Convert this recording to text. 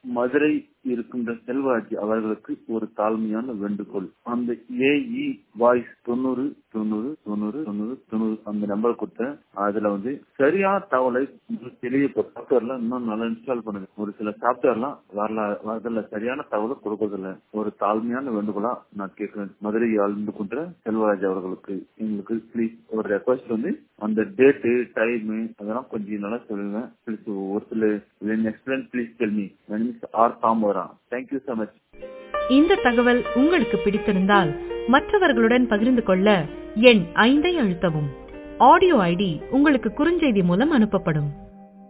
மதுரை இருக்கின்ற செல்வராஜ் அவர்களுக்கு ஒரு தாழ்மையான வேண்டுகோள் அந்த ஏஇ வாய்ஸ் தொண்ணூறு தொண்ணூறு தொண்ணூறு தொண்ணூறு தொண்ணூறு அந்த நம்பர் கொடுத்தேன் அதுல வந்து சரியான தகவலை தெளிய சாப்ட்வேர்ல இன்னும் நல்லா இன்ஸ்டால் பண்ணுங்க ஒரு சில சாப்ட்வேர்லாம் வரல வரதில்ல சரியான தகவலை கொடுக்கறதில்ல ஒரு தாழ்மையான வேண்டுகோளா நான் கேட்கிறேன் மதுரை ஆழ்ந்து கொண்ட செல்வராஜ் அவர்களுக்கு எங்களுக்கு ப்ளீஸ் ஒரு ரெக்வஸ்ட் வந்து அந்த டேட்டு டைம் அதெல்லாம் கொஞ்சம் நல்லா சொல்லுங்க ப்ளீஸ் ஒரு சில explain please tell me or tomorrow thank you so much இந்த தகவல் உங்களுக்கு பிடித்திருந்தால் மற்றவர்களுடன் பகிர்ந்து கொள்ள எண் ஐந்தை அழுத்தவும் ஆடியோ ஐடி உங்களுக்கு குறுஞ்செய்தி மூலம் அனுப்பப்படும்